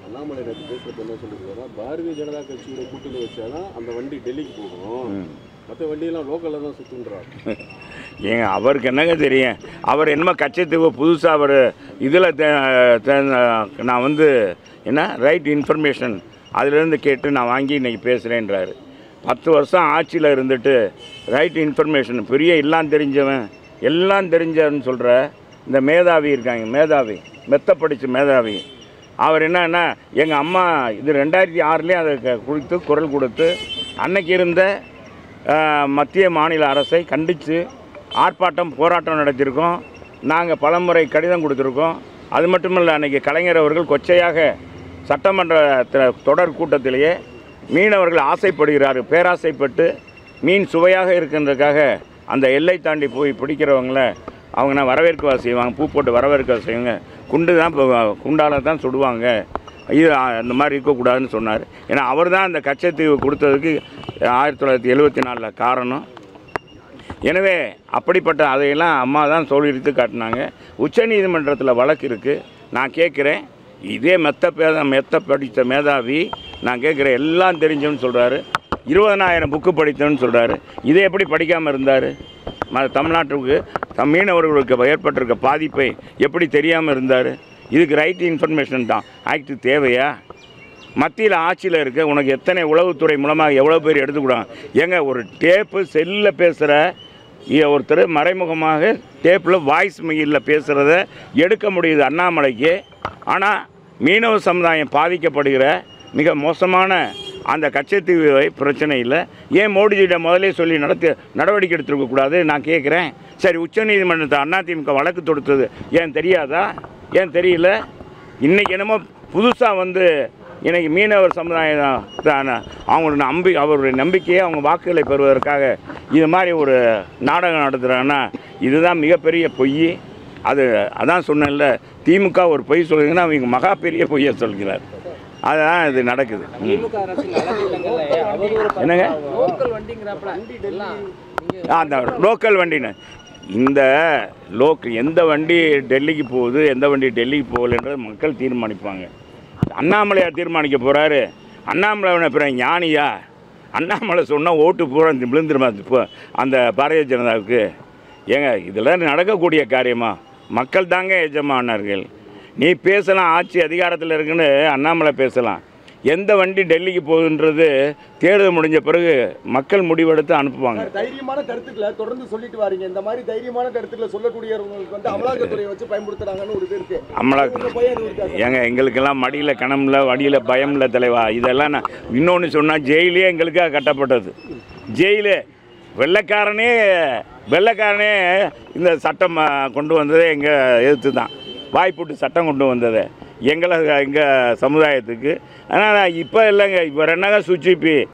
அண்ணாமலை நேற்று பேசுறப்ப என்ன சொல்லியிருக்காரா பாரதிய ஜனதா கட்சியோட கூட்டணி வச்சாதான் அந்த வண்டி டெல்லிக்கு போகும் மற்ற வண்டியெல்லாம் லோக்கல்ல தான் சுத்துன்றார் ஏங்க அவருக்கு என்னங்க தெரியும் அவர் என்னமோ கச்சத்தீவு புதுசாக அவர் இதில் நான் வந்து என்ன ரைட் இன்ஃபர்மேஷன் அதிலிருந்து கேட்டு நான் வாங்கி இன்னைக்கு பேசுகிறேன்றாரு பத்து வருஷம் ஆட்சியில் இருந்துட்டு ரைட் இன்ஃபர்மேஷன் பெரிய எல்லாம் தெரிஞ்சவன் எல்லாம் தெரிஞ்சவன் சொல்கிற இந்த மேதாவி இருக்காங்க மேதாவி மெத்த படித்த மேதாவி அவர் என்னன்னா எங்கள் அம்மா இது ரெண்டாயிரத்தி ஆறுலேயே அதை க- குறித்து குரல் கொடுத்து அன்னைக்கு இருந்த ஆஹ், மத்திய மாநில அரசை கண்டித்து ஆர்ப்பாட்டம் போராட்டம் நடத்தியிருக்கோம் நாங்கள் பலமுறை கடிதம் கொடுத்துருக்கோம் அது மட்டுமல்ல அன்னைக்கு கலைஞர் அவர்கள் கொச்சையாக சட்டமன்ற த- தொடர் கூட்டத்திலேயே மீனவர்கள் ஆசைப்படுகிறார் பேராசைப்பட்டு மீன் சுவையாக இருக்கின்றதுக்காக அந்த எல்லை தாண்டி போய் பிடிக்கிறவங்கள அவங்க நான் வரவேற்கவா செய்வாங்க பூ போட்டு வரவேற்கவா செய்வாங்க குண்டு தான் இப்போ குண்டால தான் சுடுவாங்க இது ஆ, இந்த மாதிரி இருக்கக்கூடாதுன்னு சொன்னார் ஏன்னா அவர் தான் அந்த கச்சத்தீவு கொடுத்ததுக்கு ஆயிரத்தி தொள்ளாயிரத்தி எழுபத்தி நாலில் காரணம் எனவே அப்படிப்பட்ட அதையெல்லாம் அம்மா தான் சொல்லிட்டு காட்டினாங்க உச்சநீதிமன்றத்தில் வழக்கு இருக்குது நான் கேட்குறேன் இதே மெத்த பேத மெத்த படித்த மேதாவி நான் கேட்குறேன் எல்லாம் தெரிஞ்சவன்னு சொல்கிறாரு இருபதனாயிரம் புக்கு படித்தவன்னு சொல்கிறாரு இதை எப்படி படிக்காமல் இருந்தார் ம தமிழ்நாட்டுக்கு தம் மீனவர்களுக்கு ஏற்பட்டிருக்க பாதிப்பை எப்படி தெரியாமல் இருந்தார் இதுக்கு ரைட் இன்ஃபர்மேஷன் தான் ஆக்ட் தேவையா மத்தியில் ஆட்சியில் இருக்க உனக்கு எத்தனை உளவுத்துறை மூலமாக எவ்வளோ பேர் எடுத்துக்கூடாங்க ஏங்க ஒரு டேப்பு செல்லில் பேசுகிற ஒருத்தர் மறைமுகமாக டேப்பில் வாய்ஸ் மெயிலில் பேசுகிறத எடுக்க முடியுது அண்ணாமலைக்கு ஆனால் மீனவ சமுதாயம் பாதிக்கப்படுகிற மிக மோசமான அந்த கச்சத்தீவு பிரச்சனை இல்லை ஏன் மோடிஜியிடம் முதலே சொல்லி நடத்தி நடவடிக்கை எடுத்துருக்கக்கூடாது நான் கேட்குறேன் சரி உச்சநீதிமன்றத்தை அதிமுக வழக்கு தொடுத்தது ஏன் தெரியாதா ஏன் தெரியல இன்றைக்கி என்னமோ புதுசாக வந்து இன்னைக்கு மீனவர் சமுதாயம் தான் அவங்களோட நம்பி அவருடைய நம்பிக்கையை அவங்க வாக்குகளை பெறுவதற்காக இது மாதிரி ஒரு நாடகம் நடத்துகிறாங்கன்னா இதுதான் மிகப்பெரிய பொய் அது அதான் சொன்னேன்ல திமுக ஒரு பொய் சொல்லுங்கன்னா அவங்க மகா பெரிய பொய்யை சொல்கிறார் அதுதான் இது நடக்குது ம். திமுக அரசின் நலத்திட்டங்கள்ல அவதூறு என்னங்க? லோக்கல் வண்டிங்கிறப்பல எல்லாம் நீங்க ஆ, அந்த லோக்கல் வண்டின்னு இந்த லோக் எந்த வண்டி டெல்லிக்கு போகுது எந்த வண்டி டெல்லிக்கு போகலன்றது மக்கள் தீர்மானிப்பாங்க அண்ணாமலையார் தீர்மானிக்க போகிறாரு அண்ணாமலை என்ன பிற ஞானியா அண்ணாமலை சொன்னால் ஓட்டு பூரா விழுந்துருமா இப்போ அந்த பாரதிய ஜனதாவுக்கு ஏங்க இதெல்லாம் நடக்கக்கூடிய காரியமா மக்கள் தாங்க எஜமானர்கள் நீ பேசலாம் ஆட்சி அதிகாரத்தில் இருக்குன்னு அண்ணாமலை பேசலாம் எந்த வண்டி டெல்லிக்கு போகுதுன்றது தேர்தல் முடிஞ்ச பிறகு மக்கள் முடிவெடுத்து அனுப்புவாங்க சார், தைரியமான கருத்துக்களை தொடர்ந்து சொல்லிட்டு வாரீங்க இந்த மாதிரி தைரியமான கருத்துக்களை சொல்லக்கூடியவங்களுக்கு வந்து அமலாக்கத்துறையை வச்சு பயன்படுத்துறாங்கன்னு ஒரு இது இருக்கு அமலா உங்க பையன் எதுவும் இருக்கா சார்? ஏங்க எங்களுக்கெல்லாம் மடியில் கணமில் வடியில் பயமில்ல தலைவா இதெல்லாம் நான் இன்னொன்று சொன்னால் ஜெயிலே எங்களுக்காக கட்டப்பட்டது ஜெயிலு வெள்ளைக்காரனே வெள்ளைக்காரனே இந்த சட்டம் ஆ, கொண்டு வந்ததே எங்கள் எதிர்த்து தான் வாய்ப்புட்டு சட்டம் கொண்டு வந்தது எங்களை எங்கள் சமுதாயத்துக்கு ஆனால் இப்போ இல்லைங்க இப்போ என்னங்க சுச்சிப்பி